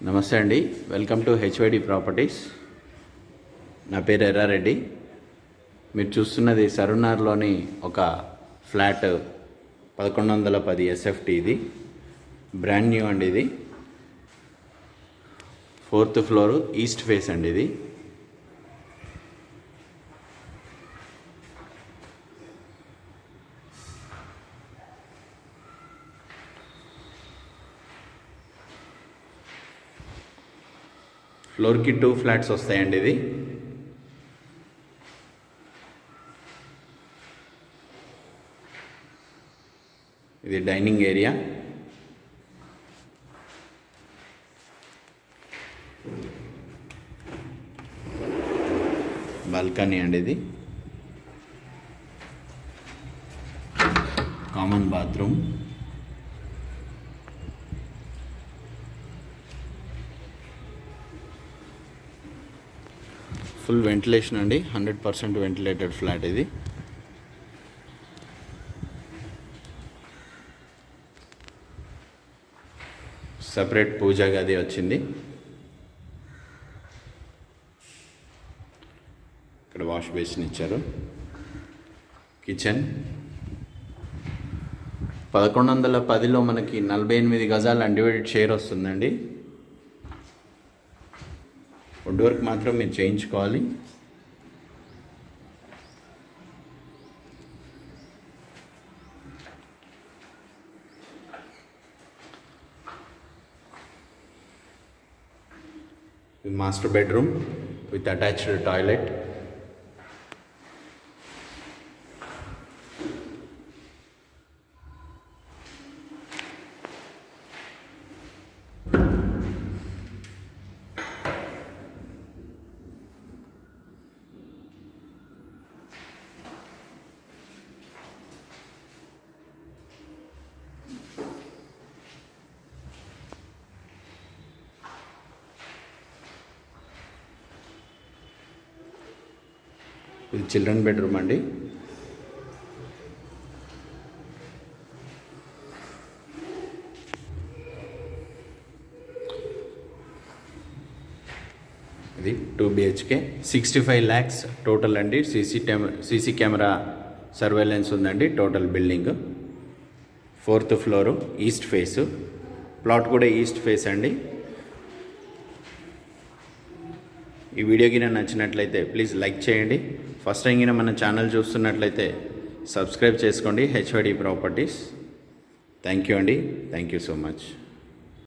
నమస్తే అండి welcome to HYD properties నా పేరు ఎర్రారెడ్డి మీరు చూస్తున్నది సరునార్లోని ఒక ఫ్లాట్ పదకొండు వందల పది ఎస్ఎఫ్టీ ఇది బ్రాండ్ న్యూ అండి ఇది ఫోర్త్ ఫ్లోర్ ఈస్ట్ ఫేస్ అండి ఇది ఫ్లోర్కి టూ ఫ్లాట్స్ వస్తాయండి ఇది ఇది డైనింగ్ ఏరియా బాల్కనీ అండి ఇది కామన్ బాత్రూమ్ ఫుల్ వెంటిలేషన్ అండి హండ్రెడ్ పర్సెంట్ వెంటిలేటెడ్ ఫ్లాట్ ఇది సపరేట్ పూజా గది వచ్చింది ఇక్కడ వాష్ బేసిన్ ఇచ్చారు కిచెన్ పదకొండు వందల పదిలో మనకి నలభై ఎనిమిది గజాల అన్డివైడెడ్ షేర్ వస్తుందండి వుడ్ వర్క్ మాత్రం మీరు చేయించుకోవాలి master bedroom with attached toilet ఇది చిల్డ్రన్ బెడ్రూమ్ అండి ఇది two BHK sixty five lakhs total అండి సీసీ సీసీ కెమెరా సర్వేలెన్స్ ఉందండి total building fourth floor east face plot కూడా ఈస్ట్ ఫేస్ అండి ఈ వీడియో గిన నచ్చినట్లయితే ప్లీజ్ లైక్ చేయండి ఫస్ట్ టైం గిన మన ఛానల్ చూస్తున్నట్లయితే సబ్స్క్రైబ్ చేసుకోండి హెచ్వైడి ప్రాపర్టీస్ థ్యాంక్ యూ అండి థ్యాంక్ యూ సో మచ్